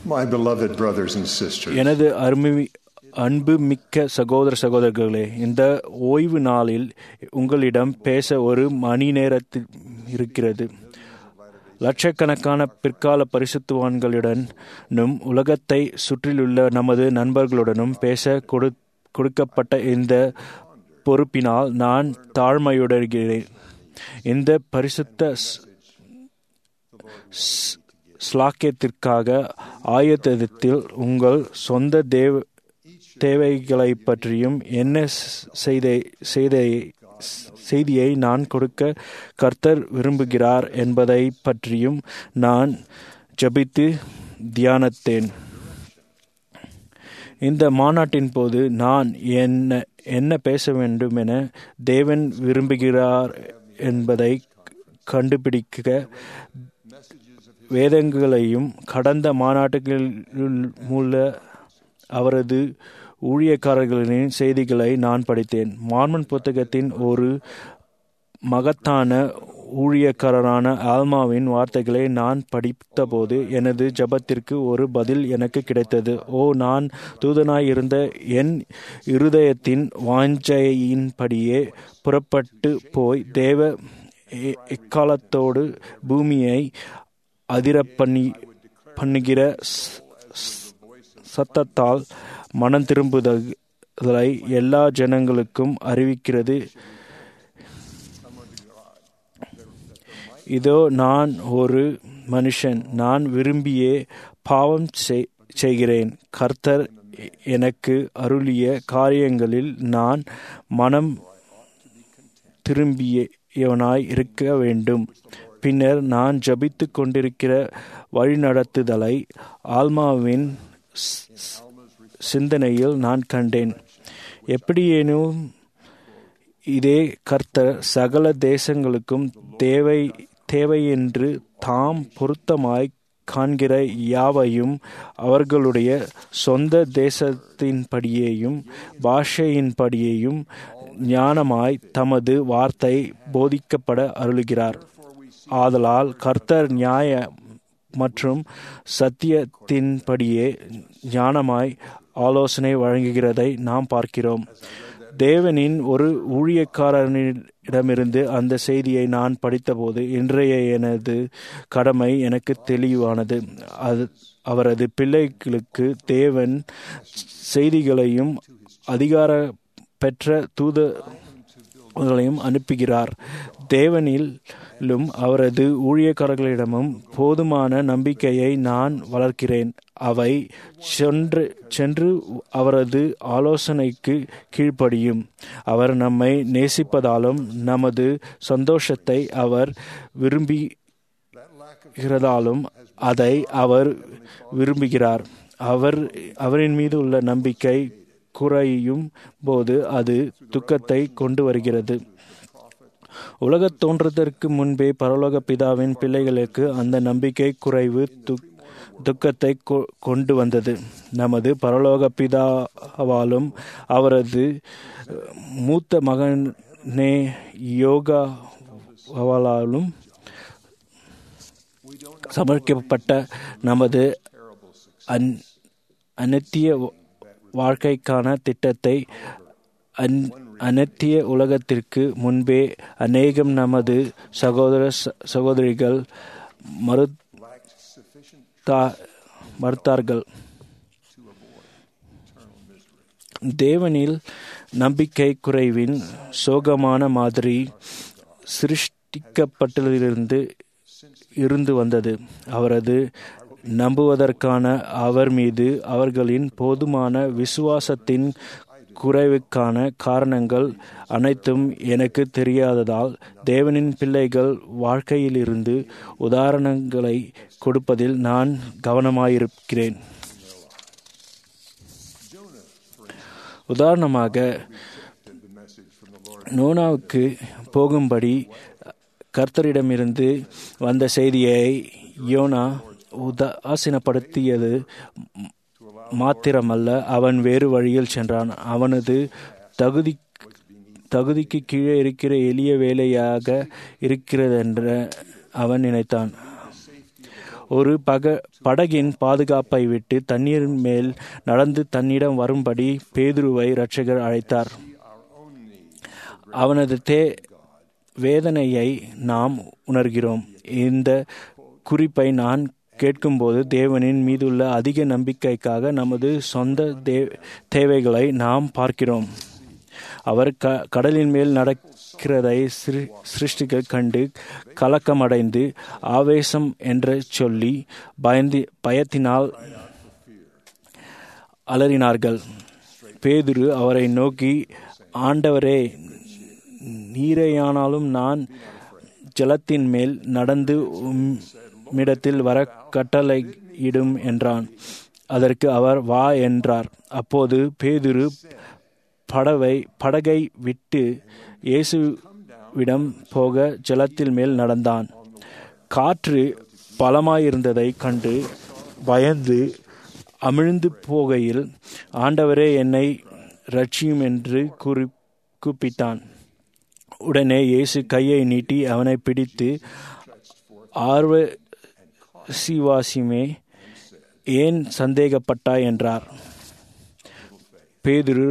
My beloved brothers and sisters, எனது அருமை அன்பு மிக்க சகோதர சகோதரர்களே இந்த ஓய்வு நாளில் உங்களிடம் பேச ஒரு மணி நேரத்தில் இருக்கிறது லட்சக்கணக்கான பிற்கால பரிசுத்துவான்களுடனும் உலகத்தை சுற்றிலுள்ள நமது நண்பர்களுடனும் பேச கொடு கொடுக்கப்பட்ட இந்த பொறுப்பினால் நான் தாழ்மையுடைகிறேன் இந்த பரிசுத்த ஸ்- ஸ்- ஸ்லாக்கியத்திற்காக ஆயத்தத்தில் உங்கள் சொந்த தேவ தேவைகளை பற்றியும் என்ன செய்த செய்த செய்தியை நான் கொடுக்க கர்த்தர் விரும்புகிறார் என்பதை பற்றியும் நான் ஜபித்து தியானத்தேன் இந்த மாநாட்டின் போது நான் என்ன என்ன பேச வேண்டும் என தேவன் விரும்புகிறார் என்பதை கண்டுபிடிக்க வேதங்களையும் கடந்த மாநாட்டுகளில் மூல அவரது ஊழியக்காரர்களின் செய்திகளை நான் படித்தேன் மார்மன் புத்தகத்தின் ஒரு மகத்தான ஊழியக்காரரான ஆல்மாவின் வார்த்தைகளை நான் படித்தபோது எனது ஜபத்திற்கு ஒரு பதில் எனக்கு கிடைத்தது ஓ நான் தூதனாய் இருந்த என் இருதயத்தின் வாஞ்சையின்படியே புறப்பட்டு போய் தேவ எ- எக்காலத்தோடு பூமியை அதிர பண்ணி பண்ணுகிற ஸ்- ஸ்- சத்தத்தால் மனம் திரும்புதலை எல்லா ஜனங்களுக்கும் அறிவிக்கிறது இதோ நான் ஒரு மனுஷன் நான் விரும்பியே பாவம் செய்- செய்கிறேன் கர்த்தர் எனக்கு அருளிய காரியங்களில் நான் மனம் திரும்பியவனாய் இருக்க வேண்டும் பின்னர் நான் ஜபித்து கொண்டிருக்கிற வழிநடத்துதலை ஆல்மாவின் ஸ்- ஸ்- சிந்தனையில் நான் கண்டேன் எப்படியேனும் இதே கர்த்தர் சகல தேசங்களுக்கும் தேவை தேவை என்று தாம் பொருத்தமாய் காண்கிற யாவையும் அவர்களுடைய சொந்த தேசத்தின்படியேயும் பாஷையின்படியேயும் ஞானமாய் தமது வார்த்தை போதிக்கப்பட அருளுகிறார் ஆதலால் கர்த்தர் நியாய மற்றும் சத்தியத்தின்படியே ஞானமாய் ஆலோசனை வழங்குகிறதை நாம் பார்க்கிறோம் தேவனின் ஒரு ஊழியக்காரனிடமிருந்து அந்த செய்தியை நான் படித்தபோது இன்றைய எனது கடமை எனக்கு தெளிவானது அது அவரது பிள்ளைகளுக்கு தேவன் செய்திகளையும் அதிகார பெற்ற தூதர்களையும் அனுப்புகிறார் தேவனிலும் அவரது ஊழியக்காரர்களிடமும் போதுமான நம்பிக்கையை நான் வளர்க்கிறேன் அவை சென்று சென்று அவரது ஆலோசனைக்கு கீழ்ப்படியும் அவர் நம்மை நேசிப்பதாலும் நமது சந்தோஷத்தை அவர் விரும்புகிறதாலும் அதை அவர் விரும்புகிறார் அவர் அவரின் மீது உள்ள நம்பிக்கை குறையும் போது அது துக்கத்தை கொண்டு வருகிறது உலகத் தோன்றதற்கு முன்பே பரலோக பிதாவின் பிள்ளைகளுக்கு அந்த நம்பிக்கை குறைவு துக் துக்கத்தை கொ- கொண்டு வந்தது நமது பரலோக பிதாவாலும் அவரது மூத்த மகனே யோகாவாலும் சமர்ப்பிக்கப்பட்ட நமது அன் அநித்திய வாழ்க்கைக்கான திட்டத்தை அன் அநித்திய உலகத்திற்கு முன்பே அநேகம் நமது சகோதர ச- சகோதரிகள் மறுத்தா மறுத்தார்கள் தேவனில் நம்பிக்கை குறைவின் சோகமான மாதிரி சிருஷ்டிக்கப்பட்டதிலிருந்து இருந்து வந்தது அவரது நம்புவதற்கான அவர் மீது அவர்களின் போதுமான விசுவாசத்தின் குறைவுக்கான காரணங்கள் அனைத்தும் எனக்கு தெரியாததால் தேவனின் பிள்ளைகள் வாழ்க்கையிலிருந்து உதாரணங்களை கொடுப்பதில் நான் கவனமாயிருக்கிறேன் உதாரணமாக நோனாவுக்கு போகும்படி கர்த்தரிடமிருந்து வந்த செய்தியை யோனா உதாசீனப்படுத்தியது மாத்திரமல்ல அவன் வேறு வழியில் சென்றான் அவனது தகுதி தகுதிக்கு கீழே இருக்கிற எளிய வேலையாக இருக்கிறதென்ற அவன் நினைத்தான் ஒரு பக படகின் பாதுகாப்பை விட்டு தண்ணீரின் மேல் நடந்து தன்னிடம் வரும்படி பேதுருவை இரட்சகர் அழைத்தார் அவனது தே வேதனையை நாம் உணர்கிறோம் இந்த குறிப்பை நான் கேட்கும்போது தேவனின் மீதுள்ள அதிக நம்பிக்கைக்காக நமது சொந்த தே தேவைகளை நாம் பார்க்கிறோம் அவர் க கடலின் மேல் நடக்கிறதை சிரு சிருஷ்டிக்க கண்டு கலக்கமடைந்து ஆவேசம் என்று சொல்லி பயந்து பயத்தினால் அலறினார்கள் பேதுரு அவரை நோக்கி ஆண்டவரே நீரையானாலும் நான் ஜலத்தின் மேல் நடந்து உம்மிடத்தில் வர கட்டளையிடும் என்றான் அதற்கு அவர் வா என்றார் அப்போது பேதுரு படவை படகை விட்டு இயேசுவிடம் போக ஜலத்தில் மேல் நடந்தான் காற்று பலமாயிருந்ததை கண்டு பயந்து அமிழ்ந்து போகையில் ஆண்டவரே என்னை ரட்சியும் என்று கூறி கூப்பிட்டான் உடனே இயேசு கையை நீட்டி அவனை பிடித்து ஆர்வ சிவாசிமே ஏன் சந்தேகப்பட்டாய் என்றார் பேதுரு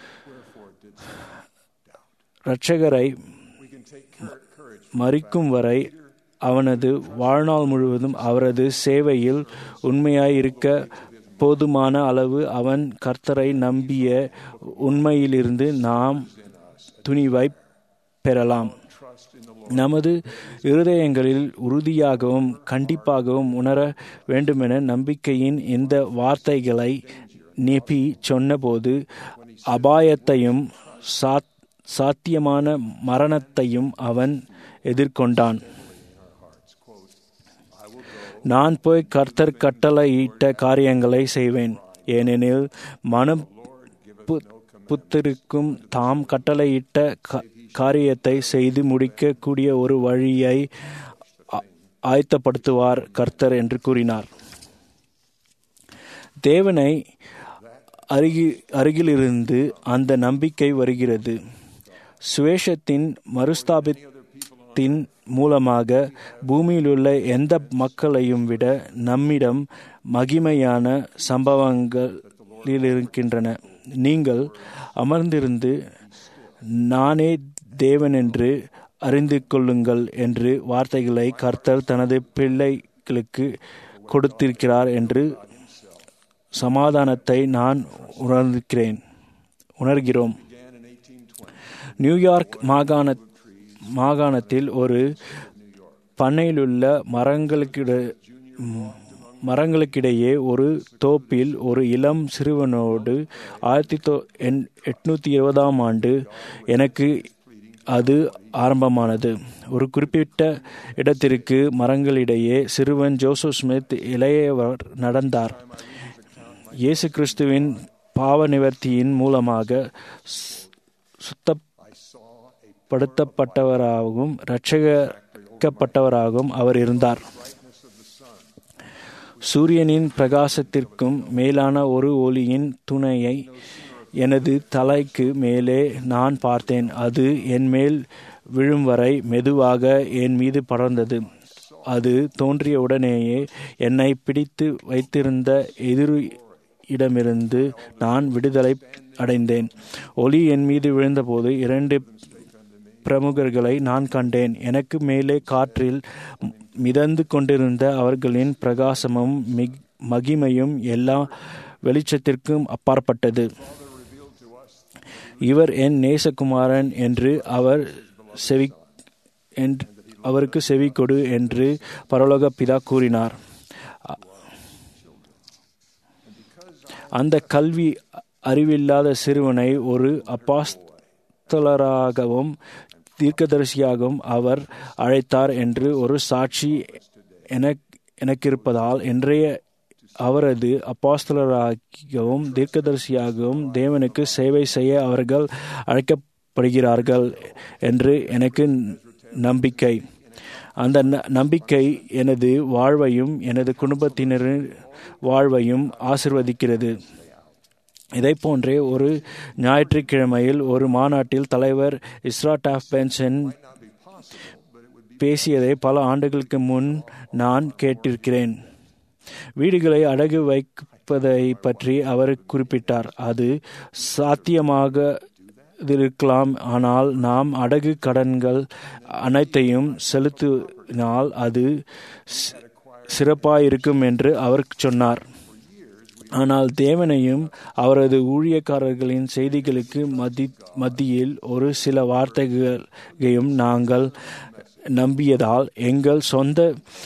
இரட்சகரை மறிக்கும் வரை அவனது வாழ்நாள் முழுவதும் அவரது சேவையில் உண்மையாயிருக்க போதுமான அளவு அவன் கர்த்தரை நம்பிய உண்மையிலிருந்து நாம் துணிவை பெறலாம் நமது இருதயங்களில் உறுதியாகவும் கண்டிப்பாகவும் உணர வேண்டுமென நம்பிக்கையின் இந்த வார்த்தைகளை நெபி சொன்னபோது அபாயத்தையும் சாத் சாத்தியமான மரணத்தையும் அவன் எதிர்கொண்டான் நான் போய் கர்த்தர் கட்டளையிட்ட காரியங்களை செய்வேன் ஏனெனில் மனம் புத்திருக்கும் தாம் கட்டளையிட்ட காரியத்தை செய்து முடிக்கக்கூடிய ஒரு வழியை ஆயத்தப்படுத்துவார் கர்த்தர் என்று கூறினார் தேவனை அருகி அருகிலிருந்து அந்த நம்பிக்கை வருகிறது சுவேஷத்தின் மறுஸ்தாபித்தின் மூலமாக பூமியிலுள்ள எந்த மக்களையும் விட நம்மிடம் மகிமையான சம்பவங்களில் இருக்கின்றன நீங்கள் அமர்ந்திருந்து நானே தேவன் என்று அறிந்து கொள்ளுங்கள் என்று வார்த்தைகளை கர்த்தர் தனது பிள்ளைகளுக்கு கொடுத்திருக்கிறார் என்று சமாதானத்தை நான் உணர்கிறேன் உணர்கிறோம் நியூயார்க் மாகாண மாகாணத்தில் ஒரு பண்ணையிலுள்ள மரங்களுக்கிட மரங்களுக்கிடையே ஒரு தோப்பில் ஒரு இளம் சிறுவனோடு ஆயிரத்தி தொ எட்நூத்தி இருபதாம் ஆண்டு எனக்கு அது ஆரம்பமானது ஒரு குறிப்பிட்ட இடத்திற்கு மரங்களிடையே சிறுவன் ஜோசப் ஸ்மித் இளையவர் நடந்தார் இயேசு கிறிஸ்துவின் பாவ நிவர்த்தியின் மூலமாக சுத்தப்படுத்தப்பட்டவராகவும் ரட்சகப்பட்டவராகவும் அவர் இருந்தார் சூரியனின் பிரகாசத்திற்கும் மேலான ஒரு ஒளியின் துணையை எனது தலைக்கு மேலே நான் பார்த்தேன் அது என் மேல் விழும் வரை மெதுவாக என் மீது படர்ந்தது அது தோன்றிய உடனேயே என்னை பிடித்து வைத்திருந்த எதிர் இடமிருந்து நான் விடுதலை அடைந்தேன் ஒளி என் மீது விழுந்தபோது இரண்டு பிரமுகர்களை நான் கண்டேன் எனக்கு மேலே காற்றில் மிதந்து கொண்டிருந்த அவர்களின் பிரகாசமும் மகிமையும் எல்லா வெளிச்சத்திற்கும் அப்பாற்பட்டது இவர் என் நேசகுமாரன் என்று அவர் செவி அவருக்கு செவி கொடு என்று பரலோக பிதா கூறினார் அந்த கல்வி அறிவில்லாத சிறுவனை ஒரு அப்பாஸ்தலராகவும் தீர்க்கதரிசியாகவும் அவர் அழைத்தார் என்று ஒரு சாட்சி எனக்கிருப்பதால் இன்றைய அவரது அப்பாஸ்தலராகவும் தீர்க்கதரிசியாகவும் தேவனுக்கு சேவை செய்ய அவர்கள் அழைக்கப்படுகிறார்கள் என்று எனக்கு நம்பிக்கை அந்த நம்பிக்கை எனது வாழ்வையும் எனது குடும்பத்தினரின் வாழ்வையும் ஆசிர்வதிக்கிறது இதை போன்றே ஒரு ஞாயிற்றுக்கிழமையில் ஒரு மாநாட்டில் தலைவர் இஸ்ரா டாஃப் பென்சன் பேசியதை பல ஆண்டுகளுக்கு முன் நான் கேட்டிருக்கிறேன் வீடுகளை அடகு வைப்பதை பற்றி அவர் குறிப்பிட்டார் அது சாத்தியமாக இருக்கலாம் ஆனால் நாம் அடகு கடன்கள் அனைத்தையும் செலுத்தினால் அது சிறப்பாயிருக்கும் என்று அவர் சொன்னார் ஆனால் தேவனையும் அவரது ஊழியக்காரர்களின் செய்திகளுக்கு மதி மத்தியில் ஒரு சில வார்த்தைகளையும் நாங்கள் நம்பியதால் எங்கள் சொந்த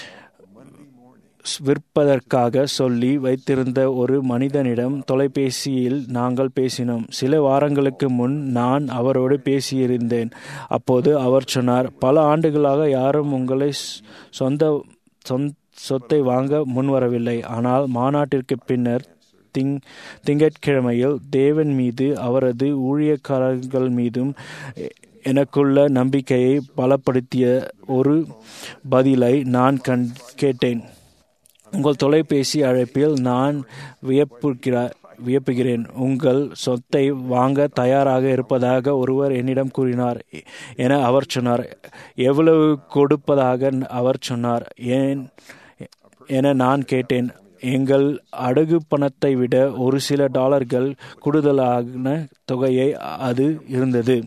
விற்பதற்காக சொல்லி வைத்திருந்த ஒரு மனிதனிடம் தொலைபேசியில் நாங்கள் பேசினோம் சில வாரங்களுக்கு முன் நான் அவரோடு பேசியிருந்தேன் அப்போது அவர் சொன்னார் பல ஆண்டுகளாக யாரும் உங்களை சொந்த சொத்தை வாங்க முன்வரவில்லை ஆனால் மாநாட்டிற்கு பின்னர் திங் திங்கட்கிழமையில் தேவன் மீது அவரது ஊழியக்காரர்கள் மீதும் எனக்குள்ள நம்பிக்கையை பலப்படுத்திய ஒரு பதிலை நான் கண் கேட்டேன் உங்கள் தொலைபேசி அழைப்பில் நான் வியப்புகிறார் வியப்புகிறேன் உங்கள் சொத்தை வாங்க தயாராக இருப்பதாக ஒருவர் என்னிடம் கூறினார் என அவர் சொன்னார் எவ்வளவு கொடுப்பதாக அவர் சொன்னார் ஏன் என நான் கேட்டேன் எங்கள் அடகு பணத்தை விட ஒரு சில டாலர்கள் கூடுதலான தொகையை அது இருந்தது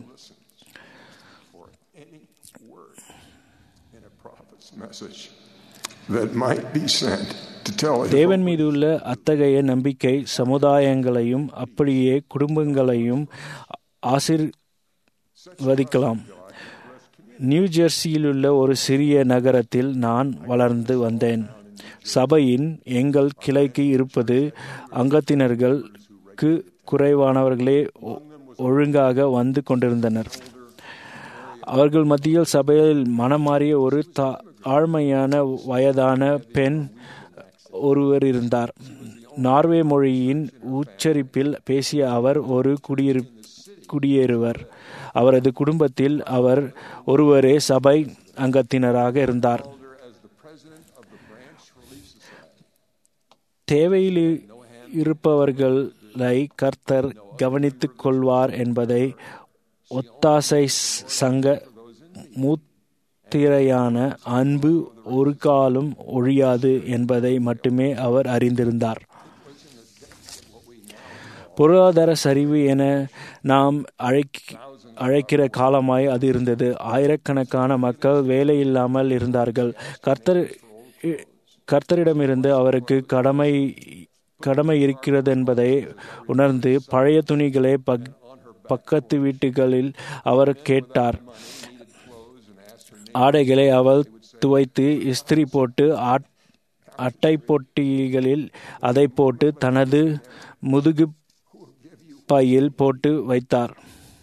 தேவன் மீது உள்ள அத்தகைய நம்பிக்கை சமுதாயங்களையும் அப்படியே குடும்பங்களையும் ஆசிர்வதிக்கலாம் நியூ ஜெர்சியில் உள்ள ஒரு சிறிய நகரத்தில் நான் வளர்ந்து வந்தேன் சபையின் எங்கள் கிளைக்கு இருப்பது அங்கத்தினர்களுக்கு குறைவானவர்களே ஒழுங்காக வந்து கொண்டிருந்தனர் அவர்கள் மத்தியில் சபையில் மனம் மாறிய ஒரு தா ஆழ்மையான வயதான பெண் ஒருவர் இருந்தார் நார்வே மொழியின் உச்சரிப்பில் பேசிய அவர் ஒரு குடியிரு குடியேறுவர் அவரது குடும்பத்தில் அவர் ஒருவரே சபை அங்கத்தினராக இருந்தார் தேவையில் இருப்பவர்களை கர்த்தர் கவனித்துக் கொள்வார் என்பதை ஒத்தாசை சங்க மூத்திரையான அன்பு ஒரு காலம் ஒழியாது என்பதை மட்டுமே அவர் அறிந்திருந்தார் பொருளாதார சரிவு என நாம் அழைக்க அழைக்கிற காலமாய் அது இருந்தது ஆயிரக்கணக்கான மக்கள் வேலை இல்லாமல் இருந்தார்கள் கர்த்தர் கர்த்தரிடமிருந்து அவருக்கு கடமை கடமை இருக்கிறது என்பதை உணர்ந்து பழைய துணிகளை பக் பக்கத்து வீட்டுகளில் அவர் கேட்டார் ஆடைகளை அவள் துவைத்து இஸ்திரி போட்டு அட்டை போட்டிகளில் அதை போட்டு தனது முதுகு பையில் போட்டு வைத்தார்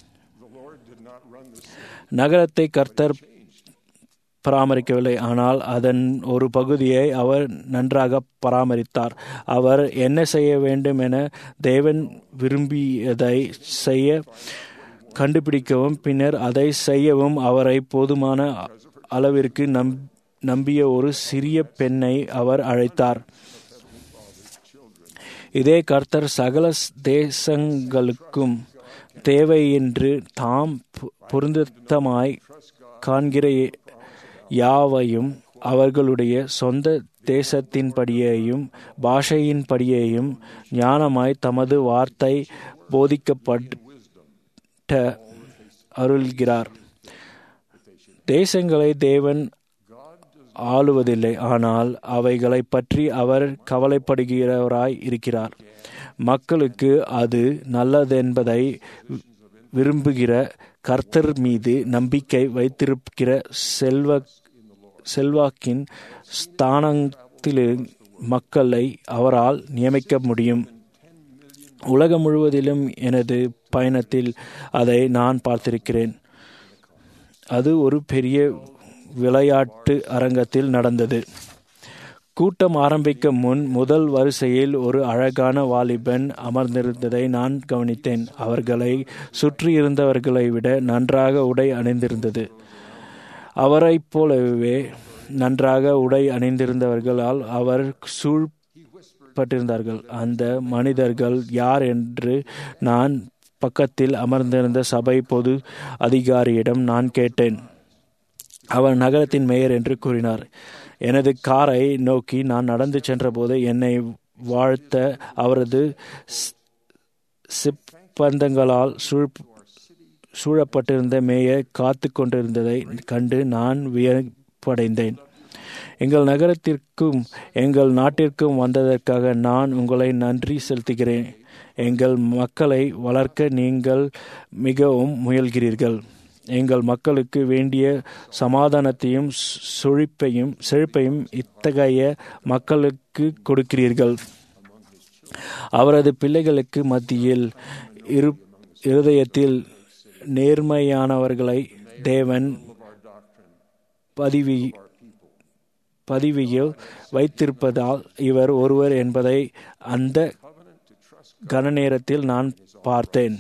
நகரத்தை கர்த்தர் பராமரிக்கவில்லை ஆனால் அதன் ஒரு பகுதியை அவர் நன்றாக பராமரித்தார் அவர் என்ன செய்ய வேண்டும் என தேவன் விரும்பியதை செய்ய கண்டுபிடிக்கவும் பின்னர் அதை செய்யவும் அவரை போதுமான அளவிற்கு நம் நம்பிய ஒரு சிறிய பெண்ணை அவர் அழைத்தார் இதே கர்த்தர் சகல தேசங்களுக்கும் தேவை என்று தாம் பொருந்தமாய் காண்கிற யாவையும் அவர்களுடைய சொந்த தேசத்தின்படியேயும் பாஷையின்படியேயும் ஞானமாய் தமது வார்த்தை போதிக்கப்பட்ட அருள்கிறார் தேசங்களை தேவன் ஆளுவதில்லை ஆனால் அவைகளை பற்றி அவர் கவலைப்படுகிறவராய் இருக்கிறார் மக்களுக்கு அது நல்லதென்பதை விரும்புகிற கர்த்தர் மீது நம்பிக்கை வைத்திருக்கிற செல்வ செல்வாக்கின் ஸ்தானத்தில் மக்களை அவரால் நியமிக்க முடியும் உலகம் முழுவதிலும் எனது பயணத்தில் அதை நான் பார்த்திருக்கிறேன் அது ஒரு பெரிய விளையாட்டு அரங்கத்தில் நடந்தது கூட்டம் ஆரம்பிக்க முன் முதல் வரிசையில் ஒரு அழகான வாலிபன் அமர்ந்திருந்ததை நான் கவனித்தேன் அவர்களை சுற்றி இருந்தவர்களை விட நன்றாக உடை அணிந்திருந்தது அவரைப் போலவே நன்றாக உடை அணிந்திருந்தவர்களால் அவர் சூழ்பட்டிருந்தார்கள் அந்த மனிதர்கள் யார் என்று நான் பக்கத்தில் அமர்ந்திருந்த சபை பொது அதிகாரியிடம் நான் கேட்டேன் அவர் நகரத்தின் மேயர் என்று கூறினார் எனது காரை நோக்கி நான் நடந்து சென்றபோது என்னை வாழ்த்த அவரது ஸ்- சிப்பந்தங்களால் சூழ் சூழப்பட்டிருந்த மேய காத்து கொண்டிருந்ததை கண்டு நான் வியப்படைந்தேன் எங்கள் நகரத்திற்கும் எங்கள் நாட்டிற்கும் வந்ததற்காக நான் உங்களை நன்றி செலுத்துகிறேன் எங்கள் மக்களை வளர்க்க நீங்கள் மிகவும் முயல்கிறீர்கள் எங்கள் மக்களுக்கு வேண்டிய சமாதானத்தையும் சு- செழிப்பையும் செழிப்பையும் இத்தகைய மக்களுக்கு கொடுக்கிறீர்கள் அவரது பிள்ளைகளுக்கு மத்தியில் இரு இருதயத்தில் நேர்மையானவர்களை தேவன் பதிவி பதிவியில் வைத்திருப்பதால் இவர் ஒருவர் என்பதை அந்த கன நேரத்தில் நான் பார்த்தேன்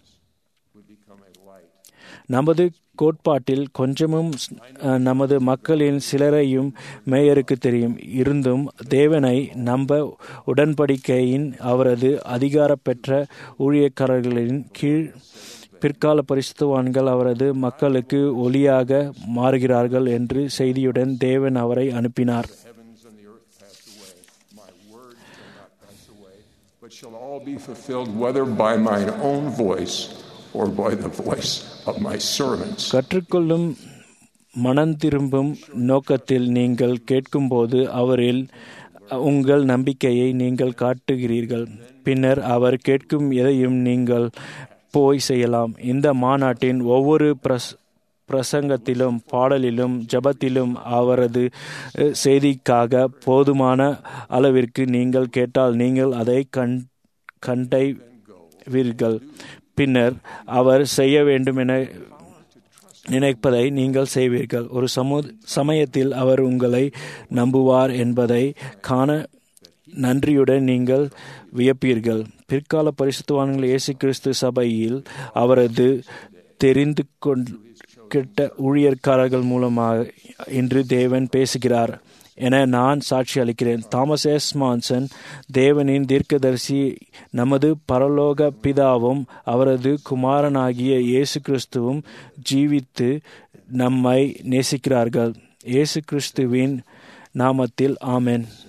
நமது கோட்பாட்டில் கொஞ்சமும் அஹ், நமது மக்களின் சிலரையும் மேயருக்கு தெரியும் இருந்தும் தேவனை நம்ப உடன்படிக்கையின் அவரது அதிகார பெற்ற ஊழியக்காரர்களின் கீழ் பிற்கால பரிசுத்தவான்கள் அவரது மக்களுக்கு ஒளியாக மாறுகிறார்கள் என்று செய்தியுடன் தேவன் அவரை அனுப்பினார் heavens and the earth pass away, my word shall not pass away, but shall all be fulfilled, whether by mine own voice or by the voice of my servants. கற்றுக்கொள்ளும் மனந்திரும்பும் நோக்கத்தில் நீங்கள் கேட்கும்போது அவரில் உங்கள் நம்பிக்கையை நீங்கள் காட்டுகிறீர்கள் பின்னர் அவர் கேட்கும் எதையும் நீங்கள் போய் செய்யலாம் இந்த மாநாட்டின் ஒவ்வொரு பிரஸ் பிரசங்கத்திலும் பாடலிலும் ஜபத்திலும் அவரது அஹ், செய்திக்காக போதுமான அளவிற்கு நீங்கள் கேட்டால் நீங்கள் அதை கண் கண்டைவீர்கள் பின்னர் அவர் செய்ய வேண்டும் என நினைப்பதை நீங்கள் செய்வீர்கள் ஒரு சமு சமயத்தில் அவர் உங்களை நம்புவார் என்பதை காண நன்றியுடன் நீங்கள் வியப்பீர்கள் பிற்கால பரிசுத்தவான்கள் இயேசு கிறிஸ்து சபையில் அவரது தெரிந்து கொண்ட ஊழியர்காரர்கள் மூலமாக இன்று தேவன் பேசுகிறார் என நான் சாட்சி அளிக்கிறேன் தாமஸ் எஸ் மான்சன் தேவனின் தீர்க்கதரிசி நமது பரலோக பிதாவும் அவரது குமாரனாகிய இயேசு கிறிஸ்துவும் ஜீவித்து நம்மை நேசிக்கிறார்கள் இயேசு கிறிஸ்துவின் நாமத்தில் ஆமென்